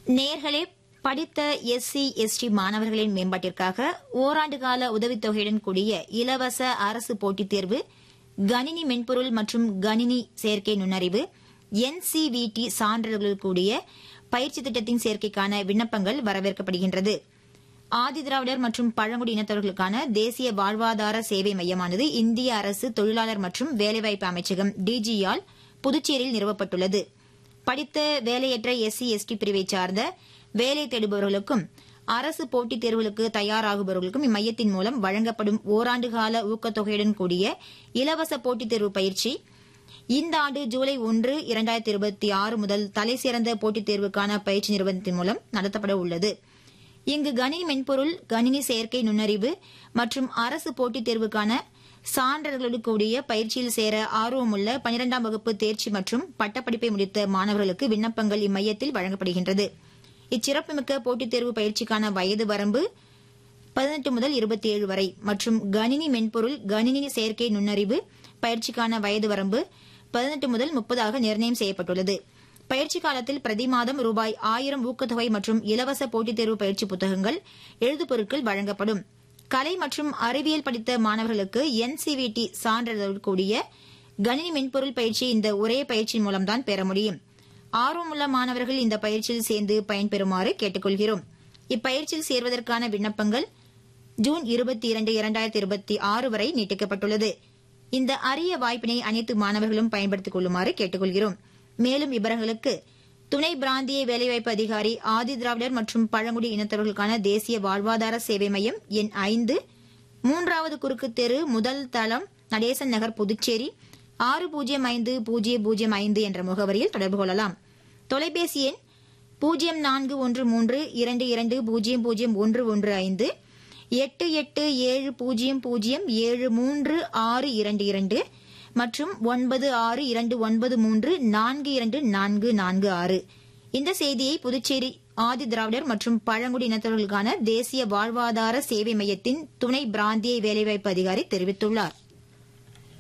நேர்களே படித்த SC ST மாணவர்களின் மேம்பாட்டிற்காக ஓராண்டு கால உதவித்தொகையுடன் கூடிய இலவச அரசு போட்டித் தேர்வு கணினி மென்பொருள் மற்றும் கணினி சேர்க்கை நுண்ணறிவு என்சிவிடி சான்றிதழ்கள் கூடிய பயிற்சி திட்டத்தின் சேர்க்கைக்கான விண்ணப்பங்கள் வரவேற்கப்படுகின்றது ஆதிதிராவிடர் மற்றும் பழங்குடி இனத்தவர்களுக்கான தேசிய வாழ்வாதார சேவை மையமானது இந்திய அரசு தொழிலாளர் மற்றும் வேலைவாய்ப்பு அமைச்சகம் டிஜியால் புதுச்சேரியில் நிறுவப்பட்டுள்ளது படித்த வேலையற்ற எஸ்சி எஸ்டி பிரிவைச் சார்ந்த வேலை தேடுபவர்களுக்கும் அரசு போட்டித் தேர்வுகளுக்கு தயாராகுபவர்களுக்கும் இம்மையத்தின் மூலம் வழங்கப்படும் ஓராண்டு கால ஊக்கத்தொகையுடன் கூடிய இலவச போட்டித் தேர்வு பயிற்சி இந்த ஆண்டு ஜூலை ஒன்று இரண்டாயிரத்தி இருபத்தி ஆறு முதல் தலைசிறந்த போட்டித் தேர்வுக்கான பயிற்சி நிறுவனத்தின் மூலம் நடத்தப்பட உள்ளது இங்கு கணினி மென்பொருள் கணினி செயற்கை நுண்ணறிவு மற்றும் அரசு போட்டித் தேர்வுக்கான சான்றிதழ்களோடு கூடிய பயிற்சியில் சேர ஆர்வமுள்ள பனிரெண்டாம் வகுப்பு தேர்ச்சி மற்றும் பட்டப்படிப்பை முடித்த மாணவர்களுக்கு விண்ணப்பங்கள் இம்மையத்தில் வழங்கப்படுகின்றது இச்சிறப்புமிக்க போட்டித் தேர்வு பயிற்சிக்கான வயது வரம்பு பதினெட்டு முதல் இருபத்தி ஏழு வரை மற்றும் கணினி மென்பொருள் கணினி செயற்கை நுண்ணறிவு பயிற்சிக்கான வயது வரம்பு பதினெட்டு முதல் முப்பதாக நிர்ணயம் செய்யப்பட்டுள்ளது பயிற்சி காலத்தில் பிரதி மாதம் ரூபாய் ஆயிரம் ஊக்கத்தொகை மற்றும் இலவச போட்டித் தேர்வு பயிற்சி புத்தகங்கள் எழுதுபொருட்கள் வழங்கப்படும் கலை மற்றும் அறிவியல் படித்த மாணவர்களுக்கு என்சிவிடி சான்றிதழ் கூடிய கணினி மென்பொருள் பயிற்சி இந்த ஒரே பயிற்சியின் மூலம்தான் பெற முடியும் ஆர்வமுள்ள மாணவர்கள் இந்த பயிற்சியில் சேர்ந்து பயன்பெறுமாறு கேட்டுக்கொள்கிறோம் இப்பயிற்சியில் சேர்வதற்கான விண்ணப்பங்கள் ஜூன் இருபத்தி இரண்டு இரண்டாயிரத்தி இருபத்தி ஆறு வரை நீட்டிக்கப்பட்டுள்ளது இந்த அரிய வாய்ப்பினை அனைத்து மாணவர்களும் பயன்படுத்திக் கொள்ளுமாறு கேட்டுக்கொள்கிறோம் மேலும் விவரங்களுக்கு துணை பிராந்திய வேலைவாய்ப்பு அதிகாரி ஆதி திராவிடர் மற்றும் பழங்குடி இனத்தவர்களுக்கான தேசிய வாழ்வாதார சேவை மையம் எண் ஐந்து மூன்றாவது குறுக்கு தெரு முதல் தளம் நடேசன் நகர் புதுச்சேரி ஆறு பூஜ்ஜியம் ஐந்து பூஜ்ஜியம் பூஜ்ஜியம் ஐந்து என்ற முகவரியில் தொடர்பு கொள்ளலாம் தொலைபேசி எண் பூஜ்ஜியம் நான்கு ஒன்று மூன்று இரண்டு இரண்டு பூஜ்ஜியம் பூஜ்ஜியம் ஒன்று ஒன்று ஐந்து எட்டு எட்டு ஏழு பூஜ்ஜியம் பூஜ்ஜியம் ஏழு மூன்று ஆறு இரண்டு இரண்டு மற்றும் ஒன்பது ஆறு இரண்டு ஒன்பது மூன்று நான்கு இரண்டு நான்கு நான்கு ஆறு இந்த செய்தியை புதுச்சேரி ஆதி திராவிடர் மற்றும் பழங்குடி இனத்தவர்களுக்கான தேசிய வாழ்வாதார சேவை மையத்தின் துணை பிராந்திய வேலைவாய்ப்பு அதிகாரி தெரிவித்துள்ளார்